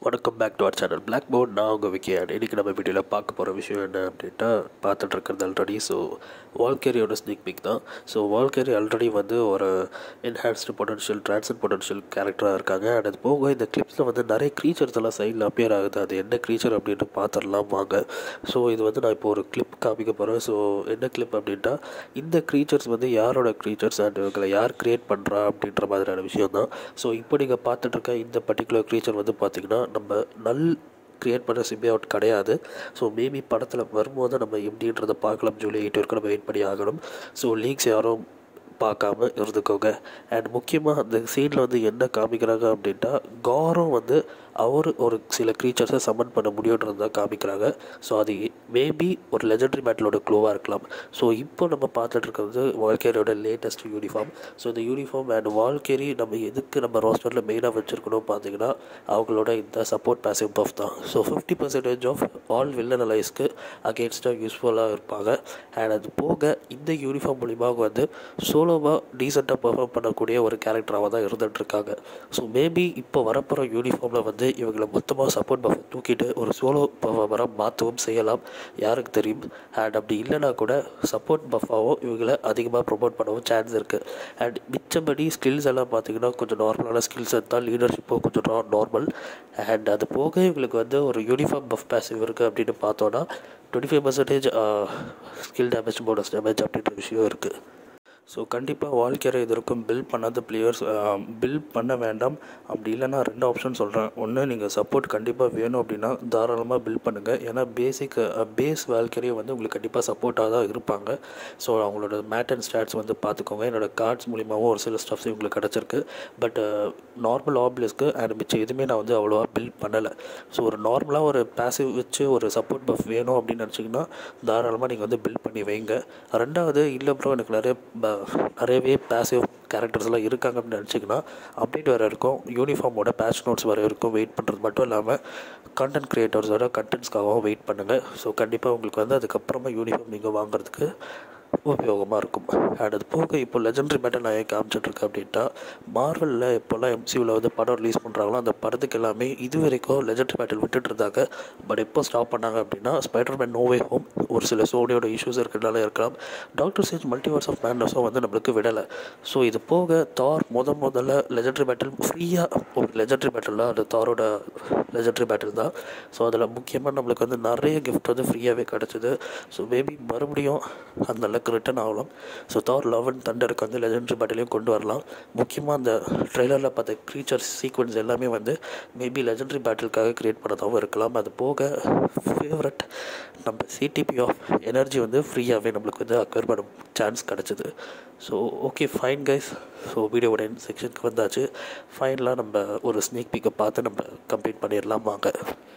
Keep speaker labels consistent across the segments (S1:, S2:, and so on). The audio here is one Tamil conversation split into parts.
S1: வணக்கம் பேக் டு அவர் சேனல் பிளாக் போர்ட் நான் உங்கள் விக்கியான் இன்றைக்கி நம்ம வீடியோவில் பார்க்க போகிற விஷயம் என்ன அப்படின்ட்டா பார்த்துட்டு இருக்கிறது ஆல்ரெடி ஸோ வால்கேரியோட ஸ்னீக் பிக் தான் ஸோ வால்கேரி ஆல்ரெடி வந்து ஒரு என்ஹான்ஸ்டு பொட்டன்ஷியல் ட்ரான்சன் பொட்டன்ஷியல் கேரக்டராக இருக்காங்க அண்ட் அது போக இந்த கிளிப்ஸில் வந்து நிறைய க்ரீச்சர்ஸ் எல்லாம் சைடில் அப்பியர் ஆகுது அது என்ன க்ரீச்சர் அப்படின்ட்டு பார்த்துடலாம் வாங்க ஸோ இது வந்து நான் இப்போ ஒரு கிளிப் காமிக்க போகிறேன் ஸோ என்ன கிளிப் அப்படின்ட்டா இந்த க்ரீச்சர்ஸ் வந்து யாரோட க்ரீச்சர்ஸ் அண்ட் இவங்களை யார் க்ரியேட் பண்ணுறா அப்படின்ற மாதிரியான விஷயம் தான் ஸோ இப்போ நீங்கள் பார்த்துட்டு இருக்க இந்த பர்டிகுலர் க்ரீச்சர் வந்து பார்த்திங்கன்னா நம்ம நல் க்ரியேட் பண்ண சிம்பியாட் கிடையாது ஸோ மேபி படத்தில் வரும்போது நம்ம எப்படின்றத பார்க்கலாம் ஜூலை எயிட் வரைக்கும் நம்ம வெயிட் பண்ணி ஆகணும் ஸோ லீக்ஸ் யாரும் பார்க்காம இருந்துக்கோங்க அண்ட் முக்கியமாக அந்த சீனில் வந்து என்ன காமிக்கிறாங்க அப்படின்ட்டா காரம் வந்து அவர் ஒரு சில க்ரீச்சர்ஸை சம்மன் பண்ண முடியுன்றது தான் காமிக்கிறாங்க ஸோ அது மேபி ஒரு லெஜெண்டரி பேட்டிலோட க்ளோவாக இருக்கலாம் ஸோ இப்போ நம்ம பார்த்துட்டு இருக்கிறது வால்கேரியோட லேட்டஸ்ட் யூனிஃபார்ம் ஸோ இந்த யூனிஃபார்ம் அண்ட் வால்கேரி நம்ம எதுக்கு நம்ம ரோஸ்டரில் மெயினாக வச்சுருக்கணும் பார்த்தீங்கன்னா அவங்களோட இந்த சப்போர்ட் பேசிவ் பஃப் தான் so fifty percentage of all villain அலைஸ்க்கு அகேன்ஸ்டாக யூஸ்ஃபுல்லாக இருப்பாங்க அண்ட் அது போக இந்த யூனிஃபார்ம் மூலிமா வந்து சோலோவாக டீசெண்டாக பெர்ஃபார்ம் பண்ணக்கூடிய ஒரு கேரக்டராக தான் இருந்துகிட்ருக்காங்க ஸோ மேபி இப்போ வரப்போகிற யூனிஃபார்மில் வந்து இவங்களை மொத்தமாக சப்போர்ட் பஃப் தூக்கிட்டு ஒரு சோலோ பர்ஃபார்மராக மாற்றவும் செய்யலாம் யாருக்கு தெரியும் அண்ட் அப்படி இல்லைனா கூட சப்போர்ட் பஃபாகவும் இவங்களை அதிகமாக ப்ரொமோட் பண்ணவும் சான்ஸ் இருக்குது அண்ட் மிச்சபடி ஸ்கில்ஸ் எல்லாம் பார்த்தீங்கன்னா கொஞ்சம் நார்மலான ஸ்கில்ஸ் தான் லீடர்ஷிப்பும் கொஞ்சம் நார்மல் அண்ட் அது போக இவங்களுக்கு வந்து ஒரு யூனிஃபார்ம் பஃப் பேசிவ் இருக்குது அப்படின்னு பார்த்தோன்னா twenty five percentage skill damage bonus damage அப்படின்ற விஷயம் இருக்குது ஸோ கண்டிப்பாக வாழ்க்கையை இது வரைக்கும் பில் பண்ணாத பிளேயர்ஸ் பில் பண்ண வேண்டாம் அப்படி இல்லைன்னா ரெண்டு ஆப்ஷன் சொல்கிறேன் ஒன்று நீங்கள் சப்போர்ட் கண்டிப்பாக வேணும் அப்படின்னா தாராளமாக பில் பண்ணுங்கள் ஏன்னா பேசிக் பேஸ் வாழ்க்கையே வந்து உங்களுக்கு கண்டிப்பாக சப்போர்ட்டாக தான் இருப்பாங்க ஸோ அவங்களோட மேட் அண்ட் ஸ்டாட்ஸ் வந்து பார்த்துக்கோங்க என்னோடய கார்ட்ஸ் மூலிமாவும் ஒரு சில ஸ்டஃப்ஸ் உங்களுக்கு கிடச்சிருக்கு பட் நார்மல் ஆப்லிஸ்க்கு அண்ட் மிச்சம் எதுவுமே நான் வந்து அவ்வளோவா பில் பண்ணலை ஸோ ஒரு நார்மலாக ஒரு பேசிவ் வச்சு ஒரு சப்போர்ட் பஃப் வேணும் அப்படின்னு நினச்சிங்கன்னா தாராளமாக நீங்கள் வந்து பில் பண்ணி வைங்க ரெண்டாவது இல்லை ப்ரோ எனக்கு நிறைய நிறையவே பேசிவ் கேரக்டர்ஸ்லாம் இருக்காங்க அப்படின்னு நினச்சிங்கன்னா அப்டேட் வேறு இருக்கும் யூனிஃபார்மோட பேட்ச் நோட்ஸ் வேறு இருக்கும் வெயிட் பண்ணுறது மட்டும் இல்லாமல் கண்டென்ட் க்ரியேட்டர்ஸோட கண்டென்ட்ஸ்க்காகவும் வெயிட் பண்ணுங்கள் ஸோ கண்டிப்பாக உங்களுக்கு வந்து அதுக்கப்புறமா யூனிஃபார்ம் நீங்கள் வாங்குறதுக்கு உபயோகமாக இருக்கும் அண்ட் அது போக இப்போ லெஜெண்டரி பேட்டல் நான் ஏன் காமிச்சிட்ருக்கேன் அப்படின்ட்டா மார்வலில் இப்போல்லாம் எம்சியூவில் வந்து படம் ரிலீஸ் பண்ணுறாங்களோ அந்த படத்துக்கு எல்லாமே இது வரைக்கும் லெஜெண்டரி பேட்டல் விட்டுட்டு இருந்தாங்க பட் எப்போ ஸ்டாப் பண்ணாங்க அப்படின்னா ஸ்பைடர்மேன் நோவே ஹோம் ஒரு சில சோனியோட இஷ்யூஸ் இருக்கிறதுனால இருக்கலாம் டாக்டர் சேஞ்ச் மல்டிவர்ஸ் ஆஃப் மேண்டஸும் வந்து நம்மளுக்கு விடலை ஸோ இது போக தார் முத முதல்ல லெஜெண்டரி பேட்டில் ஃப்ரீயாக ஒரு லெஜெண்டரி பேட்டில் தான் அது தாரோட லெஜெண்டரி பேட்டில் தான் ஸோ அதில் முக்கியமாக நம்மளுக்கு வந்து நிறைய கிஃப்ட் வந்து ஃப்ரீயாகவே கிடச்சிது ஸோ மேபி மறுபடியும் அந்த லக் ரிட்டன் ஆகலாம் ஸோ தார் லவ் அண்ட் தண்டருக்கு வந்து லெஜெண்டரி பேட்டிலையும் கொண்டு வரலாம் முக்கியமாக அந்த ட்ரெய்லரில் பார்த்த க்ரீச்சர் சீக்வன்ஸ் எல்லாமே வந்து மேபி லெஜெண்டரி பேட்டிலுக்காக க்ரியேட் பண்ணதாகவும் இருக்கலாம் அது போக ஃபேவரட் நம்ம சிடிபி ஆஃப் எனர்ஜி வந்து ஃப்ரீயாகவே நம்மளுக்கு வந்து அக்வயர் பண்ண சான்ஸ் கிடச்சிது so okay fine guys so வீடியோவோட செக்ஷனுக்கு வந்தாச்சு ஃபைனலாக நம்ம ஒரு ஸ்னேக் பிக்கை பார்த்து நம்ம கம்ப்ளீட் பண்ணிடலாம் வாங்க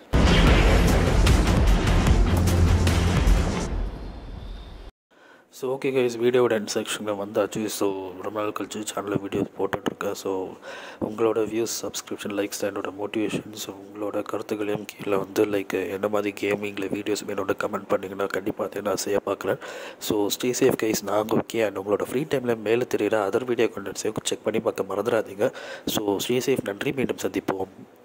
S1: ஸோ ஓகே கைஸ் வீடியோட எண்ட் செக்ஷனில் வந்தாச்சு ஸோ ரொம்ப நாள் கழிச்சு சேனலில் வீடியோஸ் போட்டுட்ருக்கேன் ஸோ உங்களோட வியூஸ் சப்ஸ்கிரிப்ஷன் லைக்ஸ் என்னோட மோட்டிவேஷன்ஸ் உங்களோட கருத்துக்களையும் கீழே வந்து லைக் என்ன மாதிரி கேமிங்கில் வீடியோஸ் என்னோட கமெண்ட் பண்ணிங்கன்னா கண்டிப்பாக அதை நான் செய்ய பார்க்குறேன் ஸோ ஸ்டே சேஃப் கைஸ் நாங்கள் ஓகே அண்ட் உங்களோட ஃப்ரீ டைமில் மேலே தெரியிற அதர் வீடியோ கண்டென்ட்ஸையும் செக் பண்ணி பார்க்க மறந்துடாதீங்க ஸோ ஸ்டே சேஃப் நன்றி மீண்டும் சந்திப்போம்